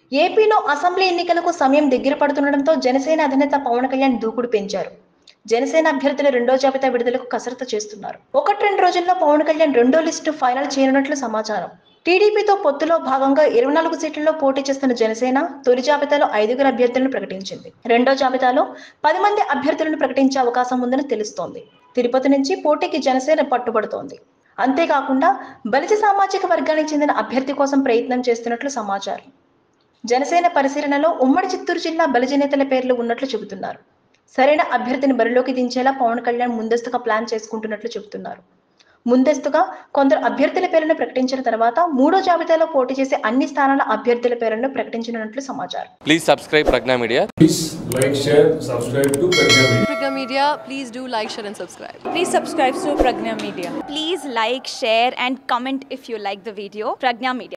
ఏపీలో అసెంబ్లీ ఎన్నికలకు సమయం దగ్గర పడుతుండటంతో జనసేన అధినేత పవన్ కళ్యాణ్ దూకుడు పెంచారు జనసేన అభ్యర్థుల రెండో జాబితా విడుదలకు కసరత్తు చేస్తున్నారు ఒకటి రెండు రోజుల్లో పవన్ కళ్యాణ్ రెండో లిస్టు ఫైనల్ చేయనున్నట్లు సమాచారం టీడీపీతో పొత్తులో భాగంగా ఇరవై నాలుగు సీట్లలో పోటీ చేస్తున్న జనసేన తొలి జాబితాలో ఐదుగురు అభ్యర్థులను ప్రకటించింది రెండో జాబితాలో పది మంది అభ్యర్థులను ప్రకటించే అవకాశం ఉందని తెలుస్తోంది తిరుపతి నుంచి పోటీకి జనసేన పట్టుబడుతోంది అంతేకాకుండా బలిజ సామాజిక వర్గానికి చెందిన అభ్యర్థి కోసం ప్రయత్నం చేస్తున్నట్లు సమాచారం జనసేన పరిశీలనలో ఉమ్మడి చిత్తూరు జిల్లా బలిజ నేతల పేర్లు ఉన్నట్లు చెబుతున్నారు సరైన అభ్యర్థిని బరిలోకి దించేలా పవన్ కళ్యాణ్ ముందస్తుగా ప్లాన్ చేసుకుంటున్నట్లు చెబుతున్నారు ముందస్తుగా కొందరు అభ్యర్థుల పేర్లను ప్రకటించిన తర్వాత మూడో జాబితాలో పోటీ చేసే అన్ని స్థానాల అభ్యర్థుల పేర్లను ప్రకటించనున్నట్లు సమాచారం Please subscribe Pragna Media. Please like, share, subscribe to Pragya Media. Pragya Media, please do like, share, and subscribe. Please subscribe to Pragna Media. Please like, share, and comment if you like the video. Pragna Media.